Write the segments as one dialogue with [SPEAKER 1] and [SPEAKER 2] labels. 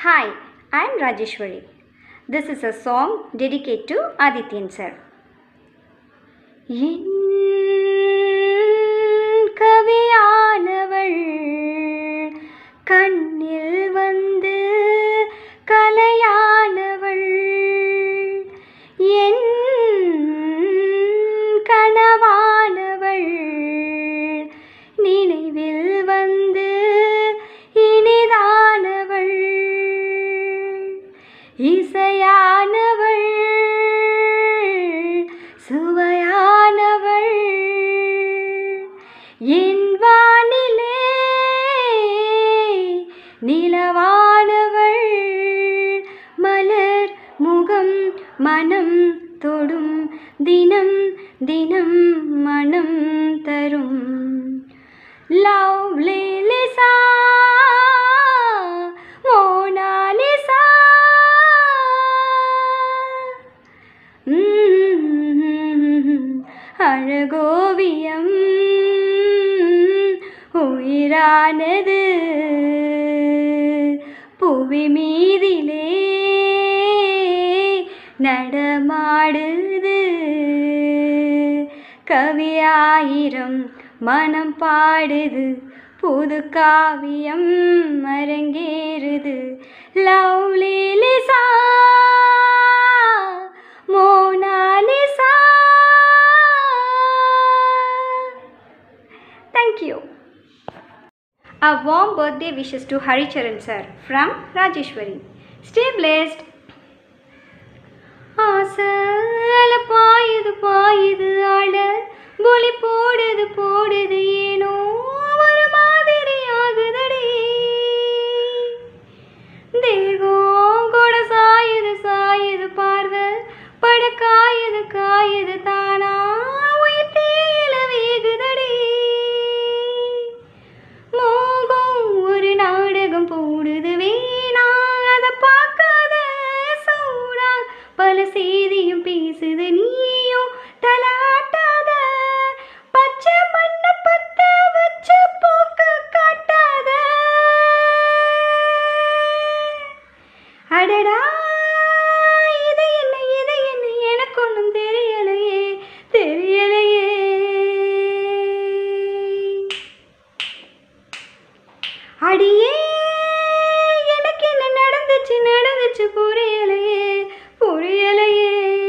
[SPEAKER 1] Hi, I am Rajeshwari. This is a song dedicated to Adityan sir. என் கவியானவள் கண்ணில் வந்து கலையானவள் என் கனவானவள் நினைவில் வந்து இனிதானவள் இசையானவள் சுவையானவள் என் வானிலே நிலவானவள் மலர் முகம் மனம் தொடும் தினம் தினம் மனம் தரும் லவ்லி லிசா மோனாலிசா அழகோவியம் உயிரானது புவி மீதிலே நடமாடுது கவியாயிரம் மனம் பாடுது புது காவியம் அரங்கேறுது lovely Lisa Mona Lisa Thank you. A warm birthday wishes to Haricharan sir from Rajeshwari. Stay blessed. ஆசல பாயுது பாயுது ஆட பொலி போடுது போடுது ஏனோ ஒரு மாதிரி ஆகுதடி தேகம் கூட சாயுது சாயுது பார்வை பட காயுது காயுது தானா உயிர் தீயில வேகுதடி மோகம் ஒரு நாடகம் போடுது வேணா அத பார்க்காத சூடா பல செய்தியும் பேசுது நீயும் தலாட்டாத பச்சை மண்ண பத்த வச்ச போக்க காட்டாத அடடா இது என்ன இது என்ன எனக்கு ஒன்றும் தெரியலையே தெரியலையே அடியே எனக்கு என்ன நடந்துச்சு நடந்துச்சு புரியலையே புரியலையே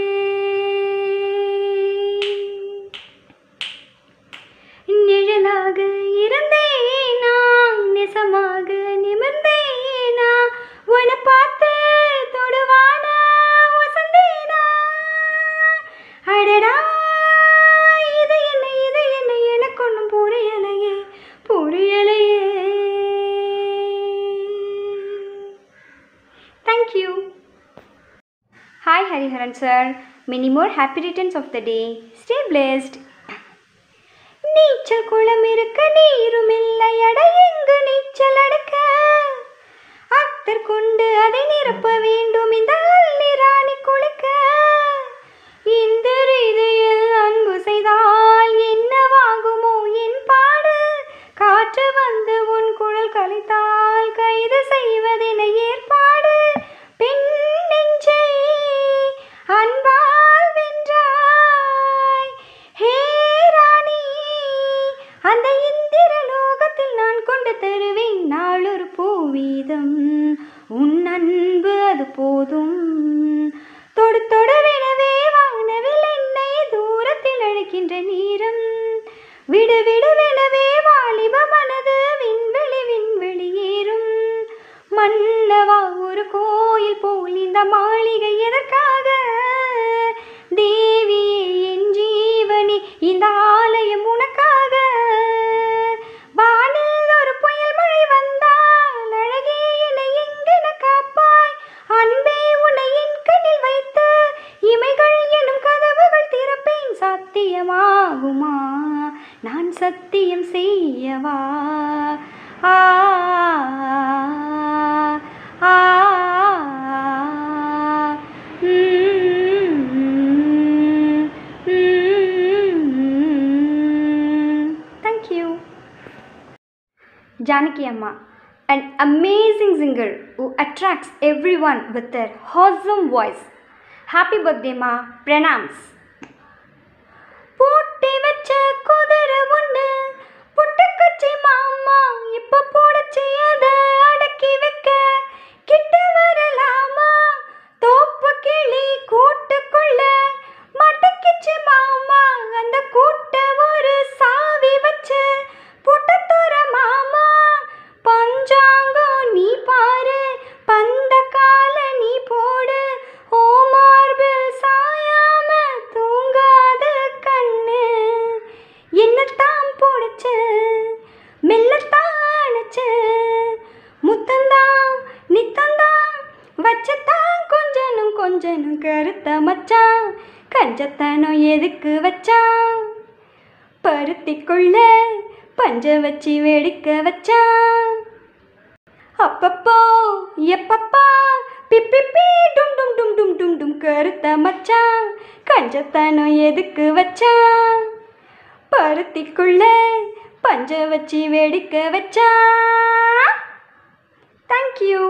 [SPEAKER 1] நிழலாக இருந்தேனா நெசமாக நிமிர்ந்தேனா உன்னை பார்த்து தொடுவான வசந்தேனா அடடா இது என்ன இது என்ன எனக்கு ஒன்றும் புரியலையே புரியலையே Thank you. Hi Hariharan sir. Many more happy returns of the day. Stay blessed. நீச்சல் குளம் இருக்க நீரும் இல்லை அட எங்கு நீச்சல் அடக்க அத்தர் கொண்டு அதை நிரப்ப வேண்டும் இந்த அள்ளி ராணி குளிக்க இந்த ரீதியில் அன்பு செய்தால் என்னவாகுமோ என் பாடு காற்று வந்து உன் குழல் கலைத்தால் கைது செய்வதென ஏற்பாடு பெண் நெஞ்சை அன்பால் வென்றாய் ஹே ராணி அந்த இந்திர லோகத்தில் நான் கொண்டு தருவேன் நாளொரு பூவீதம் உன் அன்பு அது போதும் தொடு தொடவெனவே வானவில் என்னை தூரத்தில் அழைக்கின்ற நீரம் விடு விடுவெனவே வாலிப மனது விண்வெளி விண்வெளி ஏறும் மன்னவா ஒரு கோயில் போல் இந்த மாளிகை எதற்காக தேவியே என் ஜீவனே இந்த ஆலயம் உனக்காக வானில் ஒரு புயல் மழை வந்தால் அழகே என்னை எங்கென காப்பாய் அன்பே உன்னை என் கண்ணில் வைத்து இமைகள் எனும் கதவுகள் திறப்பேன் சத்தியமாகுமா நான் சத்தியம் செய்யவா ஆ ஆ தேங்க்யூ ஜானகி அம்மா an amazing singer who attracts everyone with their awesome voice. Happy birthday, Ma. Pranams. பூட்டி வச்ச குதிரை ஒண்ணு புட்டுக்குச்சி மாமா இப்ப போடச்சி அத அடக்கி வைக்க கிட்ட வரலாமா தோப்பு கிளி கூட்டுக்குள்ள மடக்கிச்சு மாமா அந்த கூட்ட ஒரு சாவி வச்சு புட்டத்தோர மாமா பஞ்சாங்கம் நீ பாரு பந்த கால நீ போடு ஓ மார்பில் சாயாம தூங்காத கண்ணு என்னத்தான் போடுச்சு மெல்லத்தான் அணைச்சு முத்தந்தான் நித்தந்தான் வச்சத்தான் கொஞ்சனும் கொஞ்சனும் கருத்த மச்சான் கஞ்சத்தனம் எதுக்கு வச்சான் பருத்திக்குள்ள பஞ்ச வச்சு வெடிக்க வச்சான் அப்பப்போ எப்பப்பா பிப்பிப்பி டும் டும் டும் டும் டும் டும் கருத்த மச்சான் கஞ்சத்தனம் எதுக்கு வச்சான் பருத்திக்குள்ள பஞ்ச வச்சு வெடிக்க வச்சான் thank you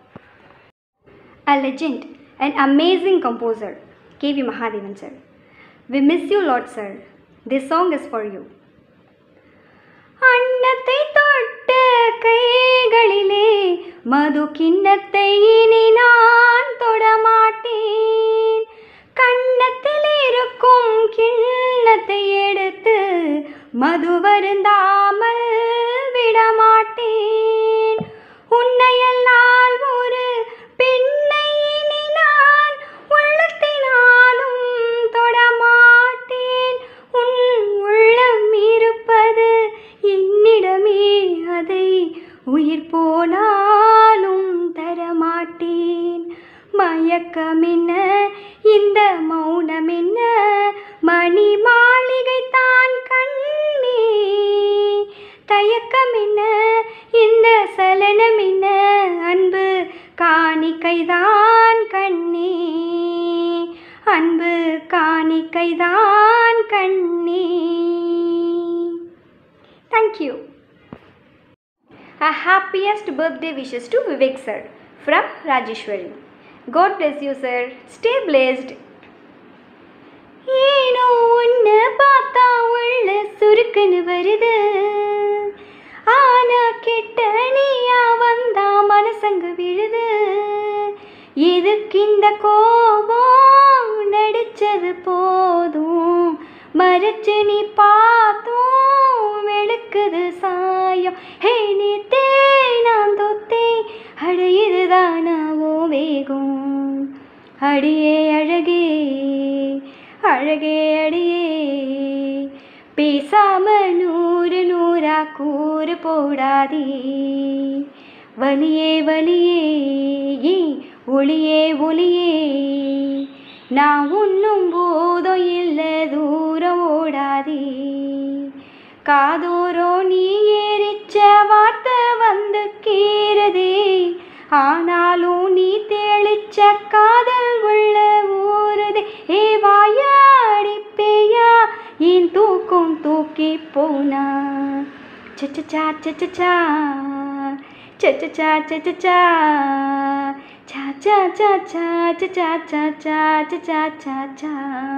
[SPEAKER 1] A legend, an amazing composer, K.V. Mahadevan sir. We miss you, Lord sir. This song is for you. அன்னத்தை தொட்ட கைகளிலே மது கிண்ணத்தை இனி நான் தொடமாட்டேன் கண்ணத்தில் இருக்கும் கிண்ணத்தை எடுத்து மது வருந்தாமல் விடமாட்டேன் உன்னையல்லால் ஒரு பெண்ணை இனி நான் உள்ளத்தினாலும் தொடமாட்டேன் உன் உள்ளம் இருப்பது என்னிடமே அதை உயிர் போனாலும் தரமாட்டேன் மயக்கம் என்ன இந்த மௌனம் என்ன மணி மாளிகை தான் கண்ணே தயக்கம் என்ன இந்த சலனம் என்ன அன்பு காணிக்கைதான் கண்ணே அன்பு காணிக்கைதான் கண்ணே thank you A happiest birthday wishes to Vivek sir from Rajeshwari. God bless you, sir. Stay blessed. ஏனோ உன்னை பார்த்தா உள்ள சுருக்குன்னு வருது ஆனா கெட்ட நீயா வந்தா மனசங்கு விழுது எதுக்கு இந்த கோபம் நடிச்சது போதும் மறைச்சு நீ பார்த்தும் வெளுக்குது சாயம் ஹே நீ தேனாம் தொத்தே அட இதுதானாவோ வேகம் அடியே அழகே அழகே அடியே பேசாம நூறு நூறா கூறு போடாதே வலியே வலியே ஏய், ஒளியே ஒளியே நான் உண்ணும் போதும் இல்லை தூரம் ஓடாதே காதோரோ நீ ஏறிச்ச வார்த்தை வந்து கீறதே ஆனாலும் நீ தெளிச்ச காதல் உள்ள ஊறுதே ஏ வாயாடி பேயா என் தூக்கம் தூக்கி போனா சச்சச்சா சச்சச்சா சச்சச்சா சச்சச்சா சா சா சா சா சா சா சா சா சா சா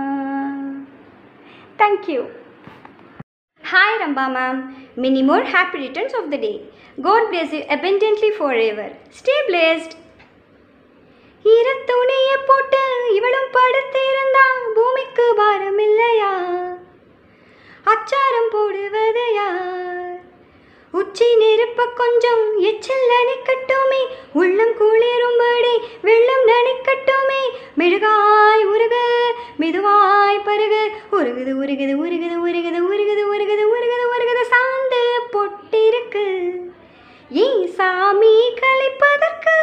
[SPEAKER 1] Thank you. Hi Ramba ma'am. Many more happy returns of the day. God bless you abundantly forever. Stay blessed. ஈரத்துணிய போட்டு இவளும் படுத்திருந்தா பூமிக்கு பாரம் இல்லையா அச்சாரம் போடுவது யார் உச்சி நெருப்ப கொஞ்சம் எச்சில் நனைக்கட்டுமே உள்ளம் குளிரும்படி வெள்ளம் நனைக்கட்டுமே மெழுகாய் உருகு மெதுவாய் பருகு உருகுது உருகுது உருகுது உருகுது உருகுது உருகுது உருகுது உருகுது சாந்து பொட்டிருக்கு ஏன் சாமி கலைப்பதற்கு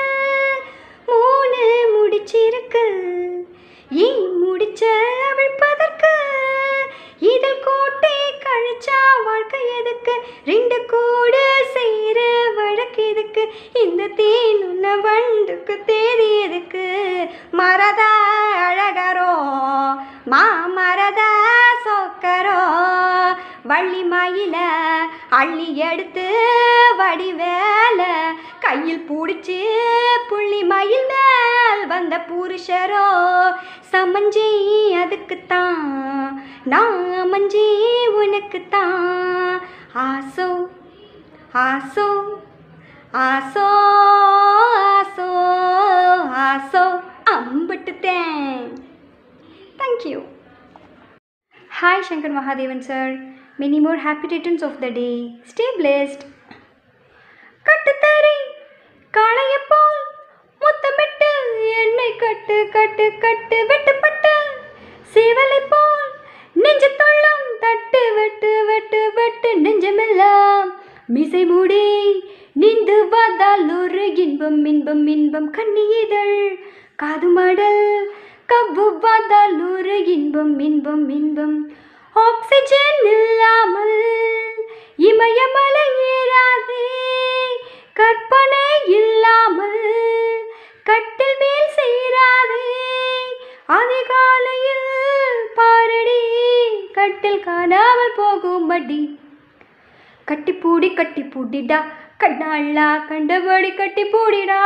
[SPEAKER 1] மூணு முடிச்சிருக்கு ஏன் முடிச்ச அவிழ்ப்பதற்கு இதில் கோட்டை கழிச்சா வாழ்க்கை எதுக்கு ரெண்டு கூட சேர வழக்கு எதுக்கு இந்த தேன் உன்ன வண்டுக்கு தேதி எதுக்கு மரத அழகரோ மா மரத சொக்கரோ வள்ளி மயில அள்ளி எடுத்து வடிவேல கையில் பிடிச்சி புள்ளி மயில் மேல் வந்த புருஷரோ சமஞ்சி அதுக்குத்தான் நான் அமைஞ்சி உனக்குத்தான் ஆசோ ஆசோ ஆசோ ஆசோ ஆசோ அம்பிட்டுத்தேன் thank you Hi Shankar Mahadevan sir. Many more happy returns of the day. Stay blessed. கட்டுத்தறி காளைய போல் முத்தமிட்டு என்னை கட்டு கட்டு கட்டு வெட்டுப்பட்டு சேவலை போல் நெஞ்சு தொள்ளும் தட்டு வெட்டு வெட்டு வெட்டு நெஞ்சமெல்லாம் மிசை மூடி நின்று வந்தால் ஒரு இன்பம் இன்பம் இன்பம் கண்ணி இதழ் காது மடல் கவ்வு வந்தால் ஒரு இன்பம் இன்பம் இன்பம் ஆக்சிஜன் இல்லாமல் இமயமலை ஏறாதே கற்பனை இல்லாமல் கட்டில் மேல் சேராதே அதிகாலையில் பாரடி கட்டில் காணாமல் போகும்படி கட்டி பூடி கட்டி பூடிடா கண்ணாளா கண்டபடி கட்டி பூடிடா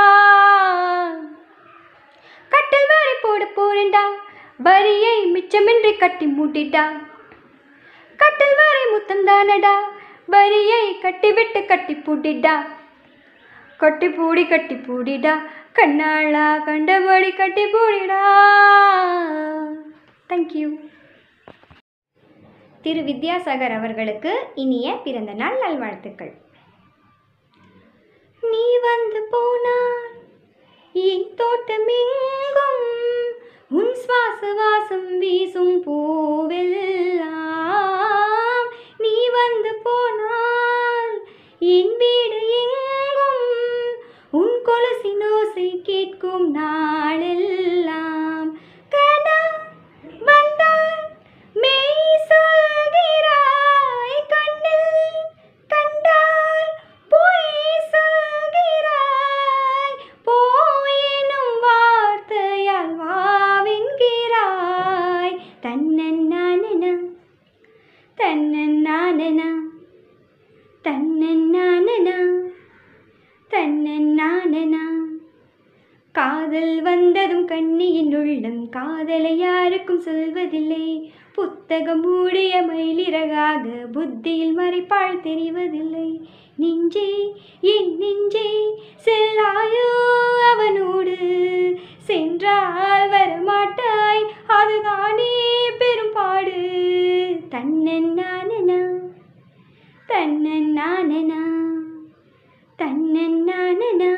[SPEAKER 1] கட்டில் வரி போட போறேன்டா வரியை மிச்சமின்றி கட்டி மூட்டிடா கட்டில் வரை முத்தம் தானடா வரியை கட்டி விட்டு கட்டி பூட்டிடா கட்டி பூடி கட்டி பூடிடா கண்ணாளா கண்டபடி கட்டி பூடிடா தேங்க்யூ திரு வித்யாசாகர் அவர்களுக்கு இனிய பிறந்த நாள் நல்வாழ்த்துக்கள் நீ வந்து போனால் என் தோட்டம் எங்கும் உன் சுவாச வாசம் வீசும் பூவெல்லாம் நீ வந்து போனால் என் வீடு எங்கும் உன் கொலுசின் ஓசை கேட்கும் நாளெல்லாம் கனா வந்தால் மெய் சொல்கிறாய் கண்ணில் கண்டால் பொய் சொல்கிறாய் போயினும் வார்த்தையால் வாவென்கிறாய் தன்னன்னானனா தன்னன்னானனா தன்னன்னானனா தன்னன்னானனா காதல் வந்ததும் கண்ணியின் உள்ளம் காதலை யாருக்கும் சொல்வதில்லை புத்தகம் மூடிய மயிலிறகாக புத்தியில் மறைப்பாள் தெரிவதில்லை நெஞ்சே என் நெஞ்சே செல்லாயோ அவனோடு சென்றால் வரமாட்டாய் அதுதானே பெரும்பாடு தன்னன்னானனா தன்னன்னானனா தன்னன்னானனா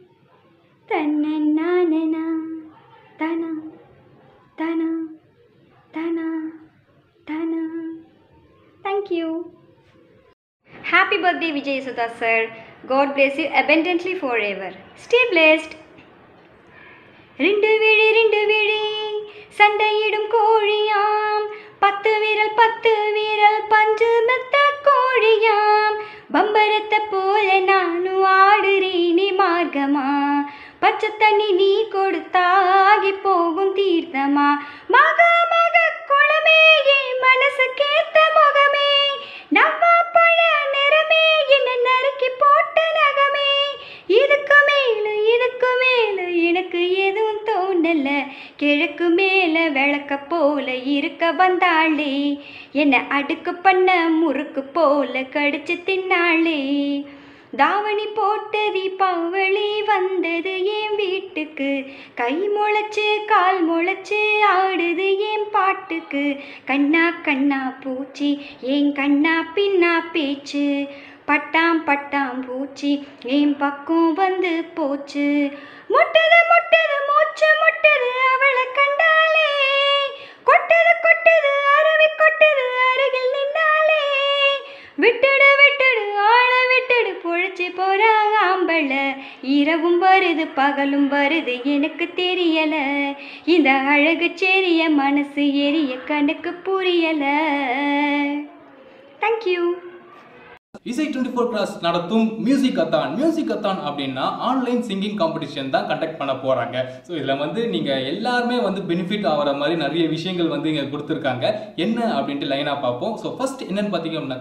[SPEAKER 1] தன்னன்னானனா தனா தனா தனா தனா thank you Happy birthday, Vijay Sudha sir. God bless you abundantly forever. Stay blessed. ரெண்டு விழி ரெண்டு விழி சண்டையிடும் கோழியாம் பத்து விரல் பத்து விரல் பஞ்சு மெத்த கோழியாம் பம்பரத்தை போல நானும் ஆடுறேனே மார்க்கமா பச்சை தண்ணி நீ கொடுத்தாகி போகும் தீர்த்தமா மக மக குளமே என் மனசுக்கேத்த முகமே நவ்வா பழ நிறமே என்ன நறுக்கி போட்ட நகமே இதுக்கு மேல இதுக்கு மேல எனக்கு எதுவும் தோணல கிழக்கு மேல விளக்க போல இருக்க வந்தாளே என்ன அடுக்கு பண்ண முறுக்கு போல கடிச்சு தின்னாளே தாவணி போட்ட தீபாவளி வந்தது என் வீட்டுக்கு கை முளைச்சு கால் முளைச்சு ஆடுது என் பாட்டுக்கு கண்ணா கண்ணா பூச்சி என் கண்ணா பின்னா பேச்சு பட்டாம் பட்டாம் பூச்சி என் பக்கம் வந்து போச்சு முட்டது முட்டது மூச்சு முட்டது அவளை கண்டாலே கொட்டது கொட்டது அருவி கொட்டது அருகில் நின்னாலே விட்டுடு விட்டுடு ஆள விட்டுடு பொழைச்சு போறா ஆம்பள இரவும் வருது பகலும் வருது எனக்கு தெரியல இந்த அழகு செரிய மனசு எரிய கணக்கு புரியல தேங்க்யூ
[SPEAKER 2] இசை டுவெண்ட்டி ஃபோர் கிளாஸ் நடத்தும் மியூசிக் அத்தான் மியூசிக் அத்தான் அப்படின்னா ஆன்லைன் சிங்கிங் காம்படிஷன் தான் கண்டக்ட் பண்ண போறாங்க ஸோ இதில் வந்து நீங்கள் எல்லாருமே வந்து பெனிஃபிட் ஆகிற மாதிரி நிறைய விஷயங்கள் வந்து இங்கே கொடுத்துருக்காங்க என்ன அப்படின்ட்டு லைனாக பார்ப்போம் ஸோ ஃபர்ஸ்ட் என்னன்னு பார்த்தீங்க அப்படின்னாக்கா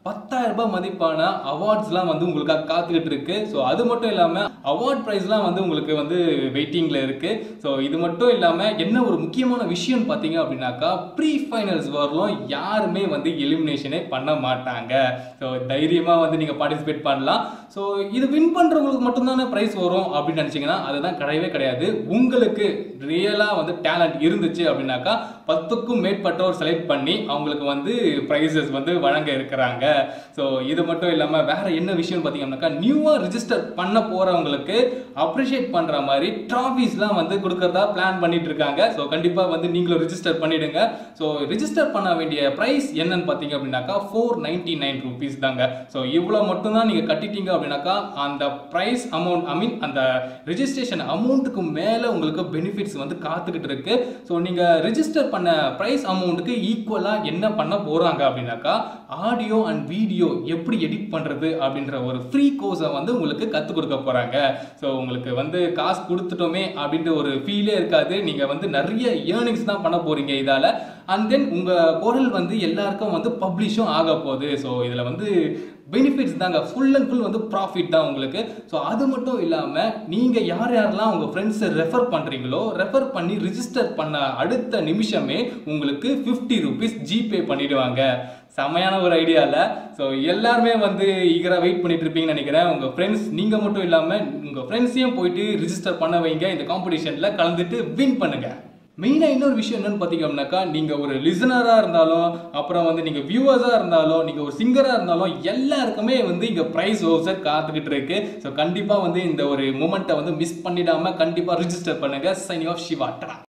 [SPEAKER 2] பத்தாயிரம் ரூபாய் மதிப்பான அவார்ட்ஸ்லாம் வந்து உங்களுக்காக காத்துக்கிட்டு இருக்கு ஸோ அது மட்டும் இல்லாமல் அவார்ட் ப்ரைஸ்லாம் வந்து உங்களுக்கு வந்து வெயிட்டிங்கில் இருக்கு ஸோ இது மட்டும் இல்லாமல் என்ன ஒரு முக்கியமான விஷயம் பார்த்தீங்க அப்படின்னாக்கா ப்ரீ ஃபைனல்ஸ் வரலும் யாருமே வந்து எலிமினேஷனே பண்ண மாட்டாங்க ஸோ தைரியமாக வந்து நீங்கள் பார்ட்டிசிபேட் பண்ணலாம் ஸோ இது வின் பண்ணுறவங்களுக்கு மட்டும்தானே ப்ரைஸ் வரும் அப்படின்னு நினச்சிங்கன்னா அதுதான் கிடையவே கிடையாது உங்களுக்கு ரியலாக வந்து டேலண்ட் இருந்துச்சு அப்படின்னாக்கா பத்துக்கும் மேற்பட்டோர் செலக்ட் பண்ணி அவங்களுக்கு வந்து ப்ரைஸஸ் வந்து வழங்க இருக்கிறாங்க ஸோ இது மட்டும் இல்லாமல் வேற என்ன விஷயம் பார்த்தீங்கன்னாக்கா நியூவாக ரிஜிஸ்டர் பண்ண போகிறவங்களுக்கு அப்ரிஷியேட் பண்ணுற மாதிரி ட்ராஃபீஸ்லாம் வந்து கொடுக்கறதா பிளான் பண்ணிட்டு இருக்காங்க ஸோ கண்டிப்பாக வந்து நீங்களும் ரிஜிஸ்டர் பண்ணிடுங்க ஸோ ரிஜிஸ்டர் பண்ண வேண்டிய ப்ரைஸ் என்னன்னு பார்த்தீங்க அப்படின்னாக்கா ஃபோர் நைன்டி நைன் ருபீஸ் தாங்க ஸோ இவ்வளோ மட்டும்தான் நீங்கள் கட்டிட்டீங்க அப்படின்னாக்கா அந்த ப்ரைஸ் அமௌண்ட் ஐ மீன் அந்த ரிஜிஸ்ட்ரேஷன் அமௌண்ட்டுக்கு மேலே உங்களுக்கு பெனிஃபிட்ஸ் வந்து காத்துக்கிட்டு இருக்கு ஸோ நீங்கள் ரிஜிஸ்டர் பண்ண ப்ரைஸ் அமௌண்ட்டுக்கு ஈக்குவலாக என்ன பண்ண போகிறாங்க அப்படின்னாக்கா ஆடியோ அண்ட் வீடியோ எப்படி எடிட் பண்ணுறது அப்படின்ற ஒரு ஃப்ரீ கோர்ஸை வந்து உங்களுக்கு கற்றுக் கொடுக்க போகிறாங்க ஸோ உங்களுக்கு வந்து காசு கொடுத்துட்டோமே அப்படின்ற ஒரு ஃபீலே இருக்காது நீங்கள் வந்து நிறைய ஏர்னிங்ஸ் தான் பண்ண போகிறீங்க இதால் அண்ட் தென் உங்கள் குரல் வந்து எல்லாருக்கும் வந்து பப்ளிஷும் ஆக போகுது ஸோ இதில் வந்து பெனிஃபிட்ஸ் தாங்க ஃபுல் அண்ட் ஃபுல் வந்து ப்ராஃபிட் தான் உங்களுக்கு ஸோ அது மட்டும் இல்லாமல் நீங்கள் யார் யாரெல்லாம் உங்கள் ஃப்ரெண்ட்ஸை ரெஃபர் பண்ணுறீங்களோ ரெஃபர் பண்ணி ரிஜிஸ்டர் பண்ண அடுத்த நிமிஷமே உங்களுக்கு ஃபிஃப்டி ருபீஸ் ஜிபே பண்ணிடுவாங்க செமையான ஒரு ஐடியா இல்லை ஸோ எல்லாருமே வந்து ஈகராக வெயிட் பண்ணிட்டு இருப்பீங்கன்னு நினைக்கிறேன் உங்கள் ஃப்ரெண்ட்ஸ் நீங்கள் மட்டும் இல்லாமல் உங்கள் ஃப்ரெண்ட்ஸையும் போயிட்டு ரிஜிஸ்டர் பண்ண வைங்க இந்த காம்படிஷனில் கலந்துட்டு வின் பண்ணுங்க மெயினாக இன்னொரு விஷயம் என்னன்னு பார்த்தீங்கன்னாக்கா நீங்கள் ஒரு லிசனராக இருந்தாலும் அப்புறம் வந்து நீங்கள் வியூவர்ஸாக இருந்தாலும் நீங்கள் ஒரு சிங்கராக இருந்தாலும் எல்லாருக்குமே வந்து இங்கே ப்ரைஸ் ஓசர் காத்துக்கிட்டு இருக்கு ஸோ கண்டிப்பாக வந்து இந்த ஒரு மூமெண்ட்டை வந்து மிஸ் பண்ணிடாமல் கண்டிப்பாக ரிஜிஸ்டர் பண்ணுங்க சைனி ஆஃப் சிவா டடா